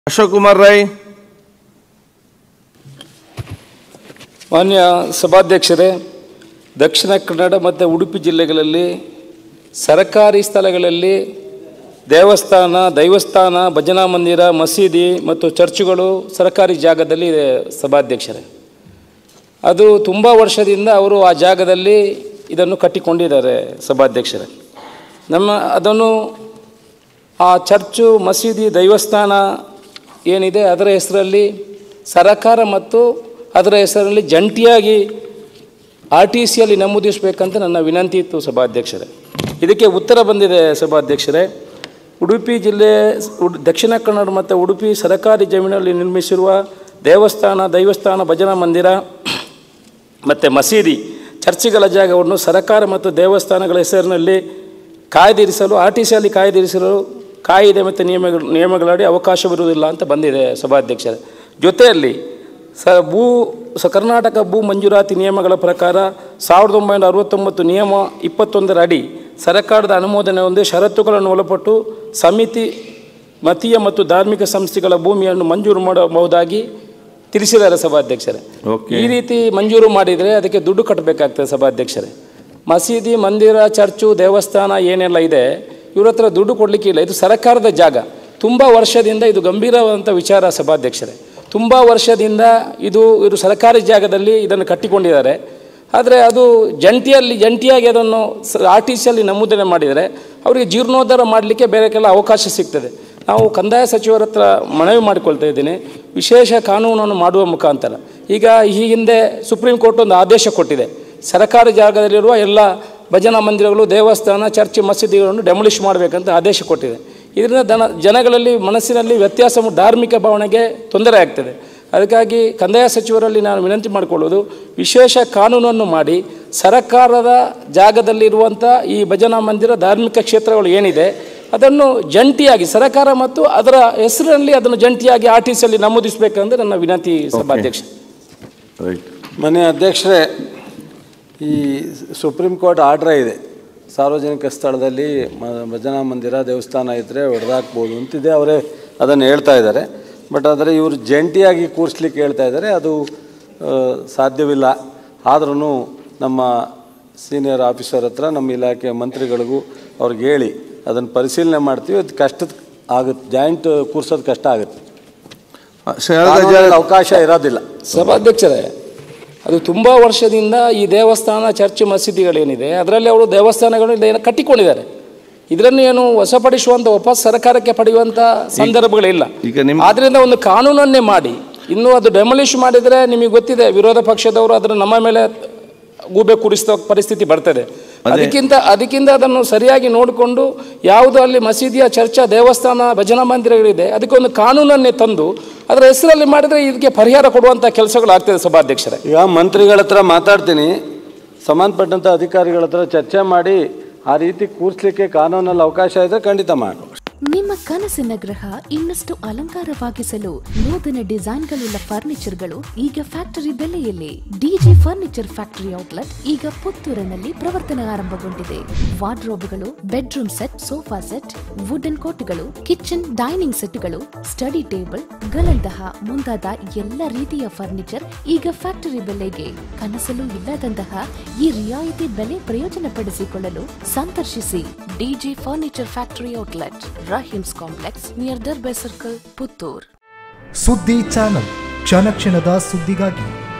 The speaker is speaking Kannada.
ಅಶೋಕ್ ಕುಮಾರ್ ರೈ ಮಾನ್ಯ ಸಭಾಧ್ಯಕ್ಷರೇ ದಕ್ಷಿಣ ಕನ್ನಡ ಮತ್ತು ಉಡುಪಿ ಜಿಲ್ಲೆಗಳಲ್ಲಿ ಸರ್ಕಾರಿ ಸ್ಥಳಗಳಲ್ಲಿ ದೇವಸ್ಥಾನ ದೈವಸ್ಥಾನ ಭಜನಾ ಮಂದಿರ ಮಸೀದಿ ಮತ್ತು ಚರ್ಚುಗಳು ಸರ್ಕಾರಿ ಜಾಗದಲ್ಲಿ ಇದೆ ಸಭಾಧ್ಯಕ್ಷರೇ ಅದು ತುಂಬ ವರ್ಷದಿಂದ ಅವರು ಆ ಜಾಗದಲ್ಲಿ ಇದನ್ನು ಕಟ್ಟಿಕೊಂಡಿದ್ದಾರೆ ಸಭಾಧ್ಯಕ್ಷರೇ ನಮ್ಮ ಅದನ್ನು ಆ ಚರ್ಚು ಮಸೀದಿ ದೈವಸ್ಥಾನ ಏನಿದೆ ಅದರ ಹೆಸರಲ್ಲಿ ಸರಕಾರ ಮತ್ತು ಅದರ ಹೆಸರಲ್ಲಿ ಜಂಟಿಯಾಗಿ ಆರ್ ಟಿ ಸಿಯಲ್ಲಿ ನಮೂದಿಸಬೇಕಂತ ನನ್ನ ವಿನಂತಿ ಇತ್ತು ಸಭಾಧ್ಯಕ್ಷರೇ ಇದಕ್ಕೆ ಉತ್ತರ ಬಂದಿದೆ ಸಭಾಧ್ಯಕ್ಷರೇ ಉಡುಪಿ ಜಿಲ್ಲೆ ಉಡ್- ದಕ್ಷಿಣ ಕನ್ನಡ ಮತ್ತು ಉಡುಪಿ ಸರಕಾರಿ ಜಮೀನಲ್ಲಿ ನಿರ್ಮಿಸಿರುವ ದೇವಸ್ಥಾನ ದೈವಸ್ಥಾನ ಭಜನಾ ಮಂದಿರ ಮತ್ತು ಮಸೀದಿ ಚರ್ಚ್ಗಳ ಜಾಗವನ್ನು ಸರಕಾರ ಮತ್ತು ದೇವಸ್ಥಾನಗಳ ಹೆಸರಿನಲ್ಲಿ ಕಾಯ್ದಿರಿಸಲು ಆರ್ ಟಿ ಸಿಯಲ್ಲಿ ಕಾಯ್ದಿರಿಸಲು ಕಾಯಿದೆ ಮತ್ತು ನಿಯಮಗಳು ನಿಯಮಗಳಡಿ ಅವಕಾಶವಿರುವುದಿಲ್ಲ ಅಂತ ಬಂದಿದೆ ಸಭಾಧ್ಯಕ್ಷರೇ ಜೊತೆಯಲ್ಲಿ ಸ ಭೂ ಸ ಕರ್ನಾಟಕ ಭೂ ಮಂಜೂರಾತಿ ನಿಯಮಗಳ ಪ್ರಕಾರ ಸಾವಿರದ ಒಂಬೈನೂರ ಅರವತ್ತೊಂಬತ್ತು ನಿಯಮ ಇಪ್ಪತ್ತೊಂದರ ಅಡಿ ಸರ್ಕಾರದ ಅನುಮೋದನೆ ಹೊಂದಿ ಷರತ್ತುಗಳನ್ನು ಒಳಪಟ್ಟು ಸಮಿತಿ ಮತೀಯ ಮತ್ತು ಧಾರ್ಮಿಕ ಸಂಸ್ಥೆಗಳ ಭೂಮಿಯನ್ನು ಮಂಜೂರು ಮಾಡಬಹುದಾಗಿ ತಿಳಿಸಿದ್ದಾರೆ ಸಭಾಧ್ಯಕ್ಷರೇ Okay. ಈ ರೀತಿ ಮಂಜೂರು ಮಾಡಿದರೆ ಅದಕ್ಕೆ ದುಡ್ಡು ಕಟ್ಟಬೇಕಾಗ್ತದೆ ಸಭಾಧ್ಯಕ್ಷರೇ ಮಸೀದಿ ಮಂದಿರ ಚರ್ಚು ದೇವಸ್ಥಾನ ಏನೆಲ್ಲ ಇದೆ ಇವ್ರ ಹತ್ರ ದುಡ್ಡು ಕೊಡಲಿಕ್ಕೆ ಇಲ್ಲ ಇದು ಸರ್ಕಾರದ ಜಾಗ ತುಂಬ ವರ್ಷದಿಂದ ಇದು ಗಂಭೀರವಾದಂಥ ವಿಚಾರ ಸಭಾಧ್ಯಕ್ಷರೇ ತುಂಬ ವರ್ಷದಿಂದ ಇದು ಇವರು ಸರ್ಕಾರಿ ಜಾಗದಲ್ಲಿ ಇದನ್ನು ಕಟ್ಟಿಕೊಂಡಿದ್ದಾರೆ ಆದರೆ ಅದು ಜಂಟಿಯಲ್ಲಿ ಜಂಟಿಯಾಗಿ ಅದನ್ನು ಆರ್ ಟಿ ಸಿಯಲ್ಲಿ ನಮೂದನೆ ಮಾಡಿದರೆ ಅವರಿಗೆ ಜೀರ್ಣೋದ್ಧಾರ ಮಾಡಲಿಕ್ಕೆ ಬೇರೆಕ್ಕೆಲ್ಲ ಅವಕಾಶ ಸಿಗ್ತದೆ ನಾವು ಕಂದಾಯ ಸಚಿವರ ಹತ್ರ ಮನವಿ ಮಾಡಿಕೊಳ್ತಾ ಇದ್ದೀನಿ ವಿಶೇಷ ಕಾನೂನನ್ನು ಮಾಡುವ ಮುಖಾಂತರ ಈಗ ಈ ಹಿಂದೆ ಸುಪ್ರೀಂ ಕೋರ್ಟ್ ಒಂದು ಆದೇಶ ಕೊಟ್ಟಿದೆ ಸರ್ಕಾರಿ ಜಾಗದಲ್ಲಿರುವ ಎಲ್ಲ ಭಜನಾ ಮಂದಿರಗಳು ದೇವಸ್ಥಾನ ಚರ್ಚ್ ಮಸೀದಿಗಳನ್ನು ಡೆಮೊಲಿಷ್ ಮಾಡಬೇಕಂತ ಆದೇಶ ಕೊಟ್ಟಿದೆ ಇದರಿಂದ ದನ ಜನಗಳಲ್ಲಿ ಮನಸ್ಸಿನಲ್ಲಿ ವ್ಯತ್ಯಾಸ ಮು- ಧಾರ್ಮಿಕ ಭಾವನೆಗೆ ತೊಂದರೆ ಆಗ್ತದೆ ಅದಕ್ಕಾಗಿ ಕಂದಾಯ ಸಚಿವರಲ್ಲಿ ನಾನು ವಿನಂತಿ ಮಾಡಿಕೊಳ್ಳೋದು ವಿಶೇಷ ಕಾನೂನನ್ನು ಮಾಡಿ ಸರ್ಕಾರದ ಜಾಗದಲ್ಲಿರುವಂಥ ಈ ಭಜನಾ ಮಂದಿರ ಧಾರ್ಮಿಕ ಕ್ಷೇತ್ರಗಳು ಏನಿದೆ ಅದನ್ನು ಜಂಟಿಯಾಗಿ ಸರ್ಕಾರ ಮತ್ತು ಅದರ ಹೆಸರಿನಲ್ಲಿ ಅದನ್ನು ಜಂಟಿಯಾಗಿ ಆರ್ ಟಿ ಸಿಯಲ್ಲಿ ನಮೂದಿಸಬೇಕಂದ್ರೆ ನನ್ನ ವಿನಂತಿ ಸಭಾಧ್ಯಕ್ಷ ರೈಟ್ ಮನೆ ಅಧ್ಯಕ್ಷರೇ ಈ ಸುಪ್ರೀಂ ಕೋರ್ಟ್ ಆರ್ಡ್ರೇ ಇದೆ ಸಾರ್ವಜನಿಕ ಸ್ಥಳದಲ್ಲಿ ಮ- ಭಜನಾ ಮಂದಿರ ದೇವಸ್ಥಾನ ಇದ್ದರೆ ಹೊಡೆದಾಕ್ಬೋದು ಅಂತಿದೆ ಅವರೇ ಅದನ್ನು ಹೇಳ್ತಾ ಇದ್ದಾರೆ ಬಟ್ ಆದರೆ ಇವರು ಜಂಟಿಯಾಗಿ ಕೂರಿಸ್ಲಿಕ್ಕೆ ಹೇಳ್ತಾ ಇದ್ದಾರೆ ಅದು ಆ, ಸಾಧ್ಯವಿಲ್ಲ ಆದ್ರೂ ನಮ್ಮ ಸೀನಿಯರ್ ಆಫೀಸರ್ ಹತ್ರ ನಮ್ಮ ಇಲಾಖೆ ಮಂತ್ರಿಗಳಿಗೂ ಅವ್ರಿಗೆ ಹೇಳಿ ಅದನ್ನು ಪರಿಶೀಲನೆ ಮಾಡ್ತೀವಿ ಅದು ಕಷ್ಟದ ಆಗುತ್ತೆ ಜಾಯಿಂಟ್ ಕೂರ್ಸೋದು ಕಷ್ಟ ಆಗುತ್ತೆ ಕಾನೂನಲ್ಲಿ ಅವಕಾಶ ಇರೋದಿಲ್ಲ ಸಭಾಧ್ಯಕ್ಷರೇ ಅದು ತುಂಬ ವರ್ಷದಿಂದ ಈ ದೇವಸ್ಥಾನ ಚರ್ಚ್ ಮಸೀದಿಗಳೇನಿದೆ ಅದರಲ್ಲಿ ಅವರು ದೇವಸ್ಥಾನಗಳು ಏನು ಕಟ್ಟಿಕೊಂಡಿದ್ದಾರೆ ಇದನ್ನು ಏನು ವಶಪಡಿಸುವಂಥ ವಾಪಸ್ ಸರ್ಕಾರಕ್ಕೆ ಪಡೆಯುವಂಥ ಸಂದರ್ಭಗಳಿಲ್ಲ ಈಗ ನಿಮ್ಮ- ಆದ್ದರಿಂದ ಒಂದು ಕಾನೂನನ್ನೇ ಮಾಡಿ ಇನ್ನು ಅದು ಡೆಮೊಲಿಷ್ ಮಾಡಿದರೆ ನಿಮಗೆ ಗೊತ್ತಿದೆ ವಿರೋಧ ಪಕ್ಷದವರು ಅದನ್ನು ನಮ್ಮ ಮೇಲೆ ಗೂಬೆ ಕೂರಿಸಿದ ಪರಿಸ್ಥಿತಿ ಬರ್ತದೆ ಅದೇ. ಅದಕ್ಕಿಂತ ಅದಕ್ಕಿಂತ ಅದನ್ನು ಸರಿಯಾಗಿ ನೋಡಿಕೊಂಡು ಯಾವುದು ಅಲ್ಲಿ ಮಸೀದಿಯ ಚರ್ಚ ದೇವಸ್ಥಾನ ಭಜನಾ ಮಂದಿರಗಳಿದೆ ಅದಕ್ಕೆ ಒಂದು ಕಾನೂನನ್ನೇ ತಂದು ಅದರ ಹೆಸರಲ್ಲಿ ಮಾಡಿದರೆ ಇದಕ್ಕೆ ಪರಿಹಾರ ಕೊಡುವಂಥ ಕೆಲಸಗಳು ಆಗ್ತದೆ ಸಭಾಧ್ಯಕ್ಷರೇ ಈಗ ಮಂತ್ರಿಗಳ ಹತ್ರ ಮಾತಾಡ್ತೀನಿ ಸಂಬಂಧಪಟ್ಟಂಥ ಅಧಿಕಾರಿಗಳ ಹತ್ರ ಚರ್ಚೆ ಮಾಡಿ ಆ ರೀತಿ ಕೂರಿಸ್ಲಿಕ್ಕೆ ಕಾನೂನಲ್ಲಿ ಅವಕಾಶ ಇದ್ದರೆ ಖಂಡಿತ ಮಾಡಿ ನಿಮ್ಮ ಕನಸಿನ ಗೃಹ ಇನ್ನಷ್ಟು ಅಲಂಕಾರವಾಗಿಸಲು ನೂತನ ಡಿಸೈನ್ಗಳುಳ್ಳ ಫರ್ನಿಚರ್ಗಳು ಈಗ ಫ್ಯಾಕ್ಟರಿ ಬೆಲೆಯಲ್ಲಿ ಡಿಜಿ ಫರ್ನಿಚರ್ ಫ್ಯಾಕ್ಟರಿ ಔಟ್ಲೆಟ್ ಈಗ ಪುತ್ತೂರಿನಲ್ಲಿ ಪ್ರವರ್ತನೆ ಆರಂಭಗೊಂಡಿದೆ ವಾರ್ಡ್ರೋಬ್ಗಳು bedroom set sofa set wooden ಕೋಟ್ಗಳು ಕಿಚನ್ ಡೈನಿಂಗ್ ಸೆಟ್ಗಳು ಸ್ಟಡಿ ಟೇಬಲ್ ಗಳಂತಹ ಮುಂತಾದ ಎಲ್ಲ ರೀತಿಯ ಫರ್ನಿಚರ್ ಈಗ ಫ್ಯಾಕ್ಟರಿ ಬೆಲೆಗೆ ಕನಸಲು ಇಲ್ಲದಂತಹ ಈ ರಿಯಾಯಿತಿ ಬೆಲೆ ಪ್ರಯೋಜನ ಪಡಿಸಿಕೊಳ್ಳಲು ಸಂದರ್ಶಿಸಿ DG furniture factory outlet Rahim's complex near Darbe circle Puttur ಸುದ್ದಿ ಚಾನಲ್ ಕ್ಷಣ ಕ್ಷಣದ ಸುದ್ದಿಗಾಗಿ